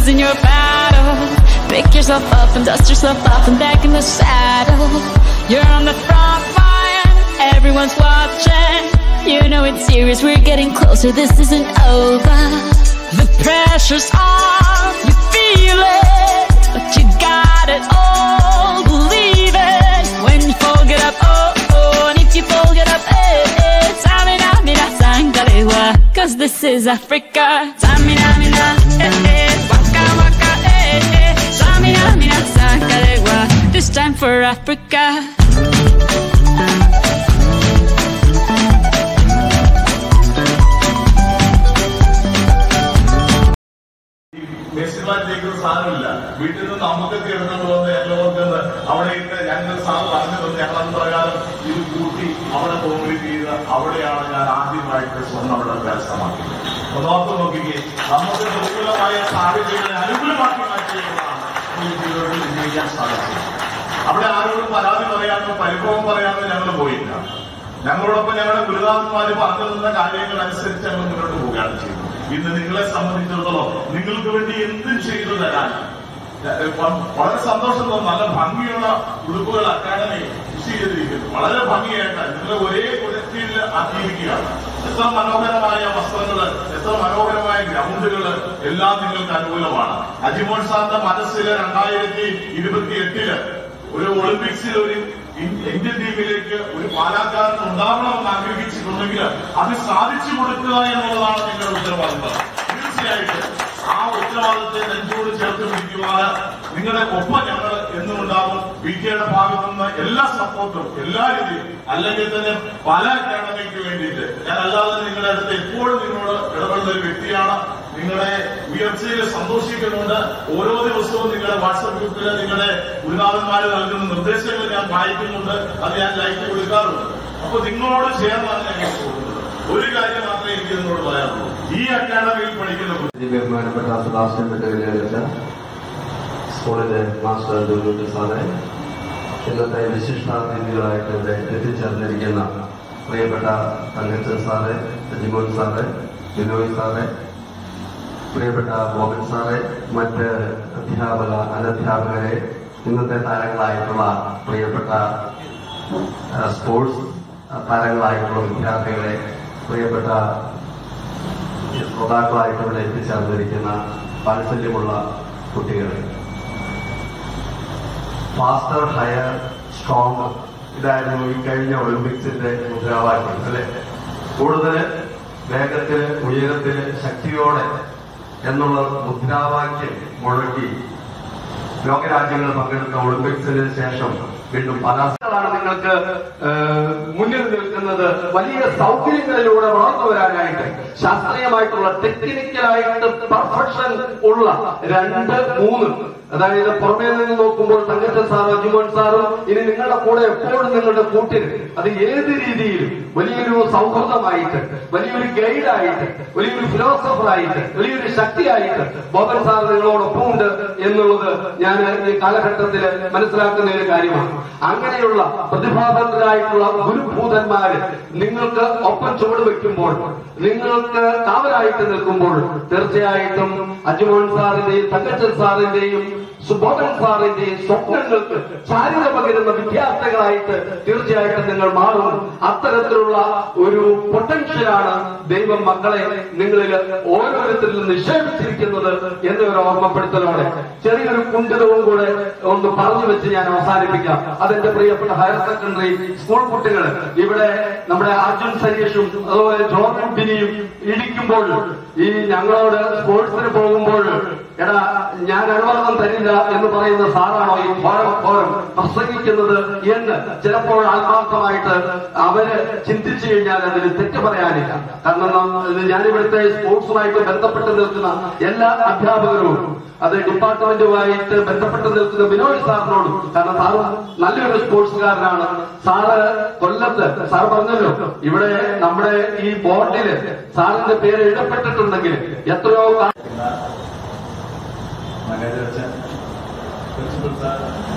losing your battle. Pick yourself up and dust yourself off and back in the saddle. You're on the front line, everyone's watching. You know it's serious, we're getting closer, this isn't over. The pressure's on, you feel it, but you got it all. Believe it when you fold it up, oh, oh, and if you fold it up, eh, eh, Samina, mina, sangalewa, cause this is Africa. Samina, mina, eh, eh, waka, waka, eh, eh, Samina, mina, sangalewa, this time for Africa. മെസ്സിമാൻ ജയിക്കുന്ന സാധനമില്ല വീട്ടിൽ നിന്ന് നമുക്കൊക്കെ എടുത്തുകൊണ്ട് വന്ന് എല്ലാവർക്കും അവിടെ ഇട്ട് ഞങ്ങൾ സാർ പറഞ്ഞു തന്നു ഞങ്ങൾ അത് പ്രകാരം ഇത് കൂട്ടി അവിടെ കോൺക്രീറ്റ് ചെയ്ത് അവിടെയാണ് ഞാൻ ആദ്യമായിട്ട് സ്വർണ്ണം അവിടെ കരസ്ഥമാക്കിയത് ഒന്നോർത്ത് നോക്കിക്കേ നമുക്ക് പ്രതികൂലമായ സാഹചര്യങ്ങളെ അനുകൂലമാക്കി മാറ്റിയതാണ് ഈ ജീവിതത്തിൽ വിജയിക്കാൻ സാധിച്ചത് അവിടെ ആരോടും പരാതി പറയാനോ പരിഭവം പറയാനോ ഞങ്ങൾ പോയില്ല ഞങ്ങളോടൊപ്പം ഞങ്ങളുടെ ഗുരുനാഥന്മാര് പറഞ്ഞു തന്ന കാര്യങ്ങൾ അനുസരിച്ച് ഞങ്ങൾ മുന്നോട്ട് പോവുകയാണ് ചെയ്യുന്നത് ഇന്ന് നിങ്ങളെ സംബന്ധിച്ചിടത്തോളം നിങ്ങൾക്ക് വേണ്ടി എന്തും ചെയ്തു തരാൻ ഏഹ്, വ- വളരെ സന്തോഷം തോന്നുന്നു നല്ല ഭംഗിയുള്ള ഉടുപ്പുകൾ അക്കാദമി കൃഷി ചെയ്തിരിക്കുന്നു വളരെ ഭംഗിയായിട്ട് നിങ്ങൾ ഒരേ കുടത്തിൽ ആക്കിയിരിക്കുകയാണ് എത്ര മനോഹരമായ വസ്ത്രങ്ങള് എത്ര മനോഹരമായ ഗ്രൗണ്ടുകള് എല്ലാം നിങ്ങൾക്ക് അനുകൂലമാണ് അജിമോൻ സാറിന്റെ മനസ്സിൽ രണ്ടായിരത്തി ഇരുപത്തി എട്ടില് ഒരു ഒളിമ്പിക്സിൽ ഒരു ഇൻ- ഇന്ത്യൻ ടീമിലേക്ക് ഒരു പാലാക്കാരൻ ഉണ്ടാവണമെന്ന് ആഗ്രഹിച്ചിട്ടുണ്ടെങ്കിൽ അത് സാധിച്ചു കൊടുക്കുക എന്നുള്ളതാണ് നിങ്ങളുടെ ഉത്തരവാദിത്വം തീർച്ചയായിട്ടും ആ ഉത്തരവാദിത്തത്തെ നെഞ്ചോട് ചേർത്ത് പിടിക്കുവാന് നിങ്ങളുടെ ഒപ്പം ഞങ്ങൾ എന്നും ഉണ്ടാവും ബി കെയുടെ ഭാഗത്തു നിന്ന് എല്ലാ സപ്പോർട്ടും എല്ലാ രീതിയും അല്ലെങ്കിൽ തന്നെ പല അക്കാഡമിക്ക് വേണ്ടിയിട്ട് ഞാൻ അല്ലാതെ നിങ്ങളുടെ അടുത്ത് എപ്പോഴും നിങ്ങളോട് ഇടപെടുന്ന ഒരു വ്യക്തിയാണ് നിങ്ങളുടെ ഉയർച്ചയിൽ സന്തോഷിക്കുന്നുണ്ട് ഓരോ ദിവസവും നിങ്ങളുടെ വാട്സപ്പ് ഗ്രൂപ്പിൽ നിങ്ങളുടെ ഗുരുനാഥന്മാര് നൽകുന്ന നിർദ്ദേശങ്ങൾ ഞാൻ വായിക്കുന്നുണ്ട് അത് ഞാൻ ലൈക്ക് കൊടുക്കാറുണ്ട് അപ്പൊ നിങ്ങളോട് ചേർന്നാണ് ഞാൻ ഇത് കൊടുക്കുന്നത് ഒരു കാര്യം മാത്രമേ എനിക്ക് നിങ്ങളോട് പറയാനുള്ളൂ ഈ അക്കാഡമിയിൽ പഠിക്കുന്ന കുട്ടി ബഹുമാനപ്പെട്ട സുഭാഷൻ വെല്ലുവിളിച്ച സ്കൂളിലെ മാസ്റ്റർ ദുർഗുട്ടി സാറെ ഇന്നത്തെ വിശിഷ്ടാതിഥികളായിട്ട് ഇവിടെ എത്തിച്ചേർന്നിരിക്കുന്ന പ്രിയപ്പെട്ട തങ്കച്ചൻ സാറെ ജിമോൻ സാറെ ബിനോയ് സാറെ പ്രിയപ്പെട്ട ബോബൻ സാറെ മറ്റ് അധ്യാപക അനധ്യാപകരെ ഇന്നത്തെ താരങ്ങളായിട്ടുള്ള പ്രിയപ്പെട്ട ആ, സ്പോർട്സ് താരങ്ങളായിട്ടുള്ള വിദ്യാർത്ഥികളെ പ്രിയപ്പെട്ട ശ്രോതാക്കളായിട്ട് ഇവിടെ എത്തിച്ചേർന്നിരിക്കുന്ന വാത്സല്യമുള്ള കുട്ടികളെ ഫാസ്റ്റർ ഹയർ സ്ട്രോങ് ഇതായിരുന്നു ഈ കഴിഞ്ഞ ഒളിമ്പിക്സിന്റെ മുദ്രാവാക്യം അല്ലെ കൂടുതൽ വേഗത്തില് ഉയരത്തില് ശക്തിയോടെ എന്നുള്ള മുദ്രാവാക്യം മുഴക്കി ലോകരാജ്യങ്ങൾ പങ്കെടുത്ത ഒളിമ്പിക്സിന് ശേഷം വീണ്ടും പലാസകളാണ് നിങ്ങൾക്ക് ഏഹ്, മുന്നിൽ നിൽക്കുന്നത് വലിയ സൗകര്യങ്ങളിലൂടെ വളർന്നു വരാനായിട്ട് ശാസ്ത്രീയമായിട്ടുള്ള ടെക്നിക്കലായിട്ട് പെർഫെക്ഷൻ ഉള്ള രണ്ട് മൂന്ന് അതായത് പുറമേ നിന്ന് നോക്കുമ്പോൾ തങ്കച്ചൻ സാറും അജിമോൻ സാറും ഇനി നിങ്ങളുടെ കൂടെ എപ്പോഴും നിങ്ങളുടെ കൂട്ടിന് അത് ഏത് രീതിയിലും വലിയൊരു സൗഹൃദമായിട്ട് വലിയൊരു ഗൈഡായിട്ട് വലിയൊരു ഫിലോസഫറായിട്ട് വലിയൊരു ശക്തിയായിട്ട് ബോബൻ സാർ നിങ്ങളോടൊപ്പം ഉണ്ട് എന്നുള്ളത് ഞാൻ ഈ കാലഘട്ടത്തിൽ മനസ്സിലാക്കുന്ന ഒരു കാര്യമാണ് അങ്ങനെയുള്ള പ്രതിഭാതരായിട്ടുള്ള ഗുരുഭൂതന്മാര് നിങ്ങൾക്ക് ഒപ്പം ചുവട് വെക്കുമ്പോൾ നിങ്ങൾക്ക് കാവലായിട്ട് നിൽക്കുമ്പോൾ തീർച്ചയായിട്ടും അജുമോൻ സാറിന്റെയും തങ്കച്ചൻ സാറിന്റെയും സുബോധൻ സാറിന്റെയും സ്വപ്നങ്ങൾക്ക് ചാരിത പകരുന്ന വിദ്യാർത്ഥികളായിട്ട് തീർച്ചയായിട്ടും നിങ്ങൾ മാറും അത്തരത്തിലുള്ള ഒരു പൊട്ടൻഷ്യലാണ് ദൈവം മക്കളെ നിങ്ങളിൽ ഓരോരുത്തരിലും നിക്ഷേപിച്ചിരിക്കുന്നത് എന്നൊരു ഓർമ്മപ്പെടുത്തലോടെ ചെറിയൊരു കുണ്ഠിതവും കൂടെ ഒന്ന് പറഞ്ഞു വെച്ച് ഞാൻ അവസാനിപ്പിക്കാം അതെന്റെ പ്രിയപ്പെട്ട ഹയർ സെക്കൻഡറി സ്കൂൾ കുട്ടികൾ ഇവിടെ നമ്മുടെ അർജുൻ സരീഷും അതുപോലെ ജോർജൻ ബിനിയും ഇടിക്കുമ്പോൾ ഈ ഞങ്ങളോട് സ്പോർട്സിന് പോകുമ്പോൾ എടാ ഞാൻ അനുവാദം തരില്ല എന്ന് പറയുന്ന സാറാണോ ഈ ഘോരം ഘോരം പ്രസംഗിക്കുന്നത് എന്ന് ചിലപ്പോൾ ആത്മാർത്ഥമായിട്ട് അവര് ചിന്തിച്ചു കഴിഞ്ഞാൽ അതിന് തെറ്റ് പറയാനില്ല കാരണം ഇത് ഞാനിവിടുത്തെ സ്പോർട്സുമായിട്ട് ബന്ധപ്പെട്ട് നിൽക്കുന്ന എല്ലാ അധ്യാപകരും അത് ഡിപ്പാർട്ട്മെന്റുമായിട്ട് ബന്ധപ്പെട്ട് നിൽക്കുന്ന ബിനോയ് സാറിനോടും കാരണം സാറ് നല്ലൊരു സ്പോർട്സുകാരനാണ് സാറ് കൊല്ലത്ത് സാർ പറഞ്ഞല്ലോ ഇവിടെ നമ്മുടെ ഈ ബോർഡില് സാറിന്റെ പേര് ഇടപെട്ടിട്ടുണ്ടെങ്കിൽ എത്രയോ കാ- മാനേജർ അച്ഛൻ പ്രിൻസിപ്പൽ സാർ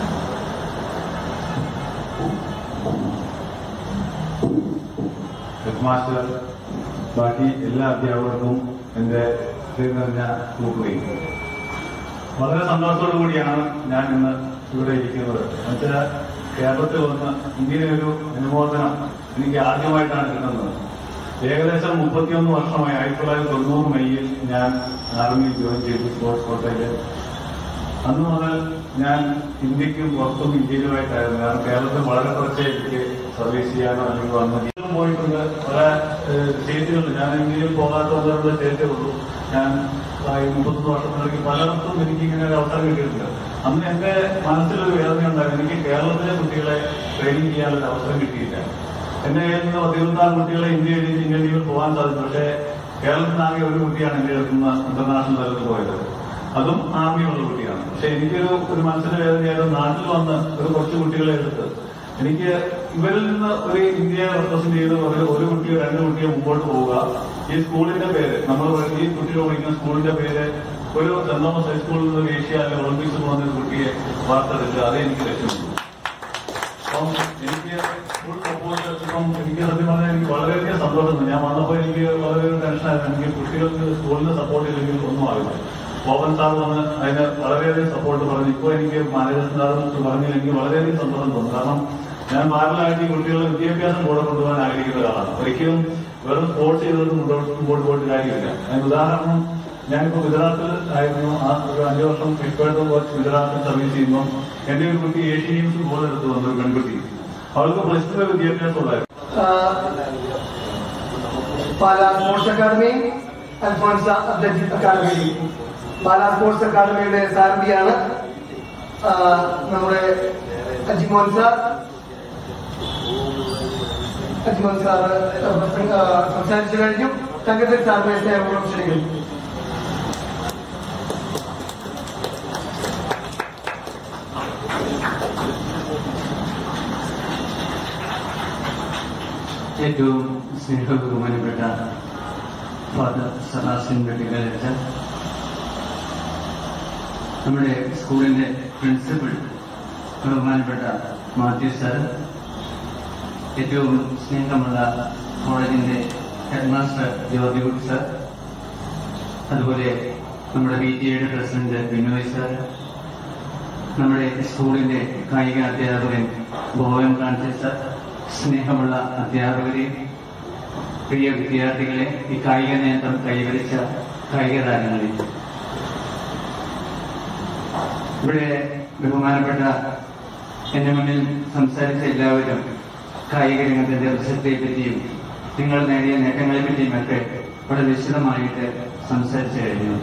ഹെഡ് മാസ്റ്റർ ബാക്കി എല്ലാ അധ്യാപകർക്കും എന്റെ ഹൃദയം നിറഞ്ഞ കൂട്ടുകയും വളരെ സന്തോഷത്തോടു കൂടിയാണ് ഞാൻ ഇന്ന് ഇവിടെ ഇരിക്കുന്നത് എന്നുവെച്ചാൽ കേരളത്തിൽ വന്ന് ഇങ്ങനെ ഒരു അനുമോദനം എനിക്ക് ആദ്യമായിട്ടാണ് കിട്ടുന്നത് ഏകദേശം മുപ്പത്തിയൊന്ന് വർഷമായി ആയിരത്തി തൊള്ളായിരത്തി തൊണ്ണൂറ് മെയ്യിൽ ഞാൻ ആർമിയിൽ ജോയിൻ ചെയ്തു സ്പോർട്സ് കോട്ടയിൽ അന്ന് മുതൽ ഞാൻ ഇന്ത്യക്കും പുറത്തും ഇന്ത്യയിലുമായിട്ടായിരുന്നു കാരണം കേരളത്തിൽ വളരെ കുറച്ചേ എനിക്ക് സർവീസ് ചെയ്യാനോ അല്ലെങ്കിൽ വന്നു ഇന്ത്യയിലും പോയിട്ടുണ്ട് പല സ്റ്റേറ്റുകളിൽ ഞാൻ ഇന്ത്യയിൽ പോകാത്ത ഒന്നിനുള്ള സ്റ്റേറ്റേ ഉള്ളൂ ഞാൻ ആ ഈ മുപ്പത്തൊന്ന് വർഷത്തിലേക്ക് പലയിടത്തും എനിക്ക് ഇങ്ങനെ ഒരു അവസരം കിട്ടിയിട്ടുണ്ട് അന്ന് എന്റെ മനസ്സിലൊരു വേദന ഉണ്ടായിരുന്നു എനിക്ക് കേരളത്തിലെ കുട്ടികളെ ട്രെയിനിങ് ചെയ്യാനുള്ള അവസരം കിട്ടിയില്ല എന്റെ കയ്യിൽ നിന്ന് പതിനൊന്നാം കുട്ടികളെ ഇന്ത്യയിൽ ഇന്ത്യൻ ടീമിൽ പോകാൻ സാധിച്ചു പക്ഷേ കേരളത്തിനാകെ ഒരു കുട്ടിയാണ് എന്റെ അടുത്തുനിന്ന് ഇന്റർനാഷണൽ തലത്തിൽ പോയത് അതും ആർമിയുള്ള കുട്ടിയാണ് പക്ഷെ എനിക്കൊരു ഒരു മനസ്സിന്റെ വേദനയായിരുന്നു നാട്ടിൽ വന്ന് ഒരു കുറച്ച് കുട്ടികളെ എടുത്ത് എനിക്ക് ഇവരിൽ നിന്ന് ഒരു ഇന്ത്യയെ റെപ്രസെന്റ് ചെയ്ത് ഒരു ഒരു കുട്ടിയോ രണ്ട് കുട്ടിയോ മുമ്പോട്ട് പോവുക ഈ സ്കൂളിന്റെ പേര് നമ്മൾ ഈ കുട്ടികൾ പഠിക്കുന്ന സ്കൂളിന്റെ പേര് ഒരു സെന്റ് തോമസ് ഹൈസ്കൂളിൽ നിന്ന് ഒരു ഏഷ്യ അല്ലെങ്കിൽ ഒളിമ്പിക്സ് പോകുന്ന ഒരു കുട്ടിയെ വാർത്തെടുക്കുക അതേ എനിക്ക് ലക്ഷ്യമുള്ളൂ അപ്പം എനിക്ക് ഫുൾ സപ്പോർട്ട് ഇപ്പം എനിക്ക് സത്യം പറഞ്ഞാൽ എനിക്ക് വളരെയധികം സന്തോഷമുണ്ട് ഞാൻ വന്നപ്പോൾ എനിക്ക് വളരെ ടെൻഷനായിരുന്നു എനിക്ക് കുട്ടികൾക്ക് സ്കൂളിന് സപ്പോർട്ട് ഇല്ലെങ്കിൽ ഒന്നും ആവില്ല ഓപ്പൺ സാർ വന്ന് അതിന് വളരെയധികം സപ്പോർട്ട് പറഞ്ഞു ഇപ്പോൾ എനിക്ക് മാനേജർ സാറും പറഞ്ഞതിൽ എനിക്ക് വളരെയധികം സന്തോഷം തോന്നുന്നു കാരണം ഞാൻ ഭാരതമായിട്ട് ഈ കുട്ടികളുടെ വിദ്യാഭ്യാസം കൂടെ കൊണ്ടുപോകാൻ ആഗ്രഹിക്കുന്ന ഒരാളാണ് ഒരിക്കലും വെറും സ്പോർട്സ് ചെയ്തുകൊണ്ട് മുന്നോട്ട് മുമ്പോട്ട് പോയിട്ട് കാര്യമില്ല അതിന് ഉദാഹരണം ഞാനിപ്പോ ഗുജറാത്തിൽ ആയിരുന്നു ആ ഒരു അഞ്ചു വർഷം ഫിഫ്റ്റ് കോച്ച് ഗുജറാത്തിൽ സർവീസ് ചെയ്യുമ്പോൾ എന്റെ ഒരു കുട്ടി ഏഷ്യൻ ഗെയിംസിൽ ഗോൾ എടുത്തു വന്ന ഒരു പെൺകുട്ടി അവൾക്ക് പ്ലസ് ടു വിദ്യാഭ്യാസം ഉണ്ടായിരുന്നു Pala sports academy Alphonsa athletic academy Pala sports അക്കാദമിയുടെ സാരഥിയാണ് ആ, നമ്മുടെ അജിമോൻ സാർ അജിമോൻ സാർ സംസാരിച്ചു കഴിഞ്ഞു തങ്കത്തിൽ സാറിനെ സ്നേഹപൂർവ്വം ക്ഷണിക്കുന്നു ഏറ്റവും സ്നേഹ ബഹുമാനപ്പെട്ട ഫാദർ സദാസിൻ വെട്ടിക്കലച്ച നമ്മുടെ സ്കൂളിന്റെ പ്രിൻസിപ്പൽ ബഹുമാനപ്പെട്ട മാത്യു സാർ ഏറ്റവും സ്നേഹമുള്ള കോളേജിന്റെ head master George Kutty sir അതുപോലെ നമ്മുടെ പി ടി എയുടെ പ്രസിഡന്റ് ബിനോയ് സാർ നമ്മുടെ സ്കൂളിന്റെ കായിക അധ്യാപകൻ ബോവൻ ഫ്രാൻസിസ് സാർ സ്നേഹമുള്ള അധ്യാപകരെ പ്രിയ വിദ്യാർത്ഥികളെ ഈ കായിക നേട്ടം കൈവരിച്ച കായിക താരങ്ങളെ ഇവിടെ ബഹുമാനപ്പെട്ട എന്റെ മുന്നിൽ സംസാരിച്ച എല്ലാവരും കായിക രംഗത്തിന്റെ പ്രസക്തിയെ പറ്റിയും നിങ്ങൾ നേടിയ നേട്ടങ്ങളെ പറ്റിയും ഒക്കെ വളരെ വിശദമായിട്ട് സംസാരിച്ചു കഴിഞ്ഞു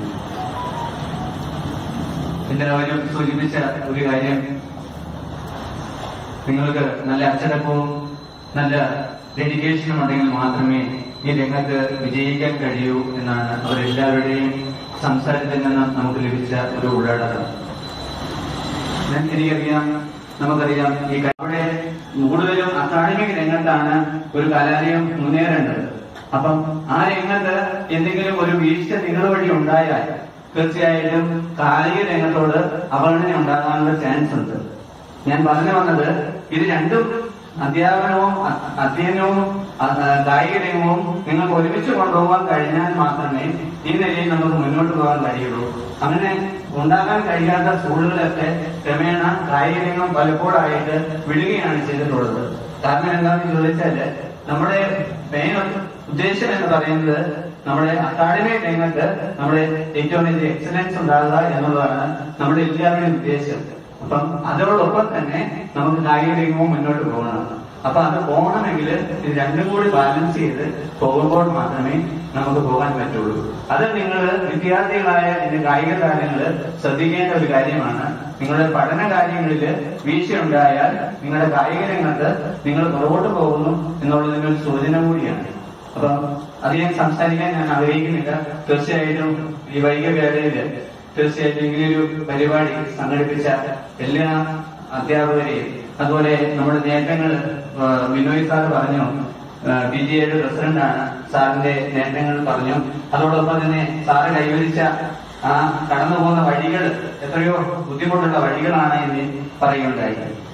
എല്ലാവരും സൂചിപ്പിച്ച ഒരു കാര്യം നിങ്ങൾക്ക് നല്ല അച്ചടക്കവും നല്ല ഡെഡിക്കേഷനും ഉണ്ടെങ്കിൽ മാത്രമേ ഈ രംഗത്ത് വിജയിക്കാൻ കഴിയൂ എന്നാണ് അവരെല്ലാവരുടെയും സംസാരത്തിൽ നിന്ന് നമുക്ക് ലഭിച്ച ഒരു ഉള്ളടക്കം ഞാൻ എനിക്കറിയാം നമുക്കറിയാം ഈ ക- അവിടെ കൂടുതലും അക്കാഡമിക് രംഗത്താണ് ഒരു കലാലയം മുന്നേറേണ്ടത് അപ്പം ആ രംഗത്ത് എന്തെങ്കിലും ഒരു വീഴ്ച നിങ്ങൾ വഴി ഉണ്ടായാൽ തീർച്ചയായിട്ടും കായിക രംഗത്തോട് അവഗണന ഉണ്ടാകാനുള്ള ചാൻസ് ഉണ്ട് ഞാൻ പറഞ്ഞു വന്നത് ഇത് രണ്ടും അധ്യാപനവും അ- അധ്യയനവും അ- ആ, കായിക രംഗവും നിങ്ങൾക്ക് ഒരുമിച്ച് കൊണ്ടുപോകാൻ കഴിഞ്ഞാൽ മാത്രമേ ഈ നിലയിൽ നമുക്ക് മുന്നോട്ട് പോകാൻ കഴിയുള്ളൂ അങ്ങനെ ഉണ്ടാകാൻ കഴിയാത്ത സ്കൂളുകളൊക്കെ ക്രമേണ കായിക രംഗം പലപ്പോഴായിട്ട് വിടുകയാണ് ചെയ്തിട്ടുള്ളത് കാരണം എന്താണെന്ന് ചോദിച്ചാല് നമ്മുടെ മെയിൻ ഉദ്ദേശം എന്ന് പറയുന്നത് നമ്മുടെ അക്കാഡമിക് രംഗത്ത് നമ്മുടെ ഏറ്റവും വലിയ എക്സലൻസ് ഉണ്ടാകുക എന്നുള്ളതാണ് നമ്മുടെ എല്ലാവരുടെയും ഉദ്ദേശം അപ്പം അതോടൊപ്പം തന്നെ നമുക്ക് കായിക രംഗവും മുന്നോട്ട് പോകണം അപ്പൊ അത് പോകണമെങ്കിൽ ഇത് രണ്ടും കൂടി ബാലൻസ് ചെയ്ത് പോകുമ്പോൾ മാത്രമേ നമുക്ക് പോകാൻ പറ്റുള്ളൂ അത് നിങ്ങൾ വിദ്യാർത്ഥികളായ എന്റെ കായിക താരങ്ങള് ശ്രദ്ധിക്കേണ്ട ഒരു കാര്യമാണ് നിങ്ങളുടെ പഠന കാര്യങ്ങളിൽ വീഴ്ചയുണ്ടായാൽ നിങ്ങളുടെ കായിക രംഗത്ത് നിങ്ങൾ പുറകോട്ട് പോകുന്നു എന്നുള്ളതിന്റെ ഒരു സൂചന കൂടിയാണ് അപ്പം അധികം സംസാരിക്കാൻ ഞാൻ ആഗ്രഹിക്കുന്നില്ല തീർച്ചയായിട്ടും ഈ വൈകിയ വേളയില് തീർച്ചയായിട്ടും ഇങ്ങനെയൊരു പരിപാടി സംഘടിപ്പിച്ച എല്ലാ അധ്യാപകരെയും അതുപോലെ നമ്മുടെ നേട്ടങ്ങൾ ആ, ബിനോയ് സാർ പറഞ്ഞു പി ജി എയുടെ പ്രസിഡന്റാണ് സാറിന്റെ നേട്ടങ്ങൾ പറഞ്ഞു അതോടൊപ്പം തന്നെ സാറ് കൈവരിച്ച ആ കടന്നു പോകുന്ന വഴികൾ എത്രയോ ബുദ്ധിമുട്ടുള്ള വഴികളാണ് എന്ന് പറയുകയുണ്ടായി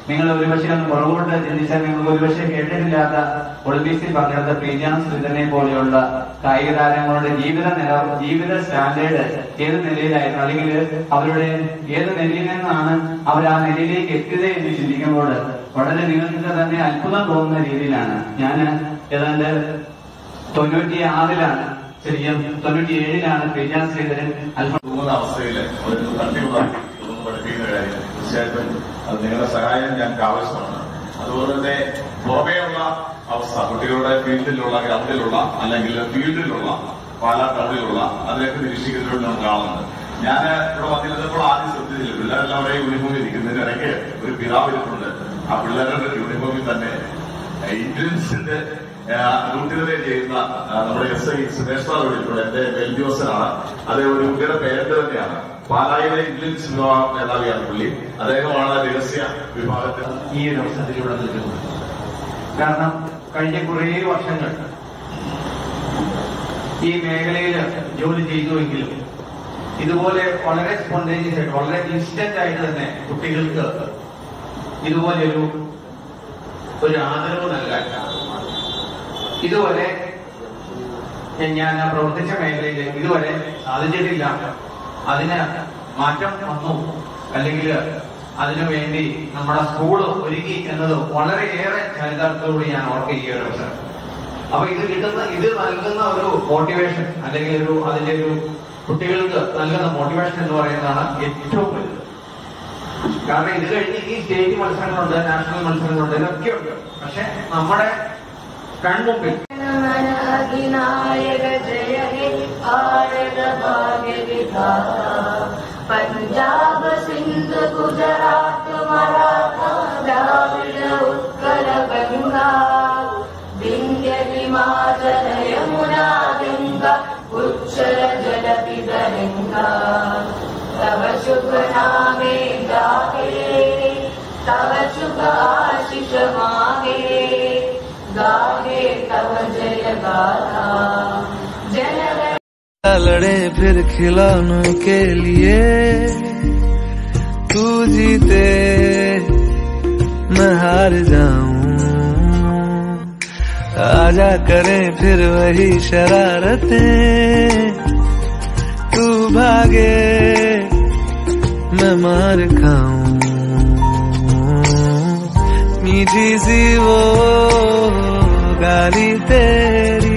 നിങ്ങൾ ഒരുപക്ഷെ ഒന്ന് പുറകോട്ട് ചിന്തിച്ചാൽ നിങ്ങൾക്ക് ഒരുപക്ഷെ കേട്ടിട്ടില്ലാത്ത ഒളിമ്പിക്സിൽ പങ്കെടുത്ത പ്രീജാൻ ശ്രീധരനെ പോലെയുള്ള കായിക താരങ്ങളുടെ ജീവിത നില ജീവിത സ്റ്റാൻഡേർഡ് ഏത് നിലയിലായിരുന്നു അല്ലെങ്കിൽ അവരുടെ ഏത് നിലയിൽ നിന്നാണ് അവർ ആ നിലയിലേക്ക് എത്തിയത് എന്ന് ചിന്തിക്കുമ്പോൾ വളരെ നിങ്ങൾക്ക് തന്നെ അത്ഭുതം തോന്നുന്ന രീതിയിലാണ് ഞാൻ ഏതാണ്ട് തൊണ്ണൂറ്റി ആറിലാണ് ശരിക്കും തൊണ്ണൂറ്റി ഏഴിലാണ് പ്രീജാൻ ശ്രീധരൻ അല്പം പോകുന്ന അവസ്ഥയിൽ ഒരു തട്ടിയുണ്ടാക്കി ഇതൊന്നും പഠിപ്പിക്കുന്ന കാര്യം തീർച്ചയായിട്ടും അത് നിങ്ങളുടെ സഹായം ഞങ്ങൾക്ക് ആവശ്യമാണ് അതുപോലെ തന്നെ പുറമേയുള്ള അവസ്ഥ കുട്ടികളുടെ ഫീൽഡിലുള്ള ഗ്രൗണ്ടിലുള്ള അല്ലെങ്കിൽ ഫീൽഡിലുള്ള പല ടൗണിലുള്ള അതിനൊക്കെ നിരീക്ഷിക്കുന്നതിലൂടെ നമുക്ക് കാണുന്നുണ്ട് ഞാൻ ഇവിടെ വന്നിരുന്നപ്പോൾ ആദ്യം ശ്രദ്ധിച്ചില്ല പിള്ളേരെല്ലാം ഒരേ യൂണിഫോമിൽ ഇരിക്കുന്നതിന് ഇടയ്ക്ക് ഒരു പിതാവ് ഇരിപ്പുണ്ട് ആ പിള്ളേരുടെ യൂണിഫോമിൽ തന്നെ ഇന്റലിജൻസിന്റെ ഡ്യൂട്ടികളെ ചെയ്യുന്ന ആ, നമ്മുടെ എസ് ഐ സുരേഷ് സാർ വിളിക്കുന്നത് എന്റെ മേൽദ്യോഗസ്ഥനാണ് അദ്ദേഹം ഒരു കുട്ടിയുടെ പേര് തന്നെയാണ് പാലായിലെ ഇന്റലിജൻസ് വിഭാഗം മേധാവിയാണ് പുള്ളി അദ്ദേഹമാണ് രഹസ്യ വിഭാഗത്തിൽ ഈ ഒരു അവസരത്തിൽ ഇവിടെ നിൽക്കുന്നത് കാരണം കഴിഞ്ഞ കുറേ വർഷങ്ങൾ ഈ മേഖലയിൽ ജോലി ചെയ്തുവെങ്കിലും ഇതുപോലെ വളരെ സ്പോണ്ടേനിയസ് ആയിട്ട് വളരെ ഇൻസ്റ്റന്റ് ആയിട്ട് തന്നെ കുട്ടികൾക്ക് ഇതുപോലെ ഒരു ഒരു ആദരവ് നൽകാൻ ഇതുവരെ ഞാൻ ആ പ്രവർത്തിച്ച മേഖലയിൽ ഇതുവരെ സാധിച്ചിട്ടില്ല അതിന് മാറ്റം വന്നു അല്ലെങ്കിൽ അതിനു വേണ്ടി നമ്മുടെ സ്കൂൾ ഒരുക്കി എന്നത് വളരെയേറെ ചരിതാർത്ഥത്തോടുകൂടി ഞാൻ ഓർക്കുകയാണ് അവസരം അപ്പൊ ഇത് കിട്ടുന്ന ഇത് നൽകുന്ന ഒരു മോട്ടിവേഷൻ അല്ലെങ്കിൽ ഒരു അതിന്റെ ഒരു കുട്ടികൾക്ക് നൽകുന്ന മോട്ടിവേഷൻ എന്ന് പറയുന്നതാണ് ഏറ്റവും വലുത് കാരണം ഇത് കഴിഞ്ഞ് ഈ സ്റ്റേറ്റ് മത്സരങ്ങളുണ്ട് നാഷണൽ മത്സരങ്ങളുണ്ട് ഇതൊക്കെ ഉണ്ട് പക്ഷെ നമ്മുടെ കൺമുമ്പിൽ मन अधिनायक जय हे भारत भाग्य विधाता पंजाब सिंध गुजरात मराठा द्राविड उत्कल गंगा विंध्य हिमाचल यमुना गंगा उच्चल जलधि गंगा तव शुभ नामे गाहे तव शुभ आशिष मागे गाहे तव जय गाथा जन लड़े फिर खिलौनों के लिए तू जीते मैं हार जाऊं आजा करें फिर वही शरारतें तू भागे मैं मार खाऊं मीठी सी वो गाली तेरी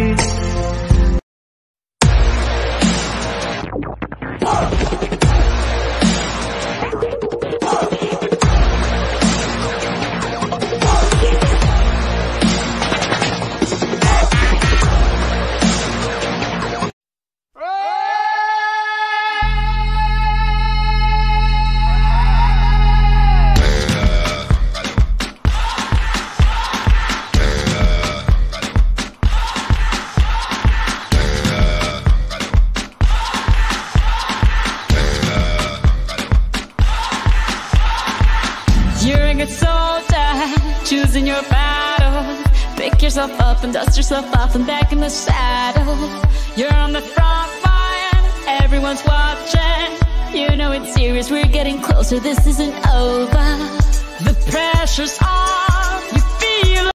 You're a good soldier, choosing your battle. Pick yourself up and dust yourself off and back in the saddle. You're on the front line, everyone's watching. You know it's serious, we're getting closer, this isn't over. The pressure's on.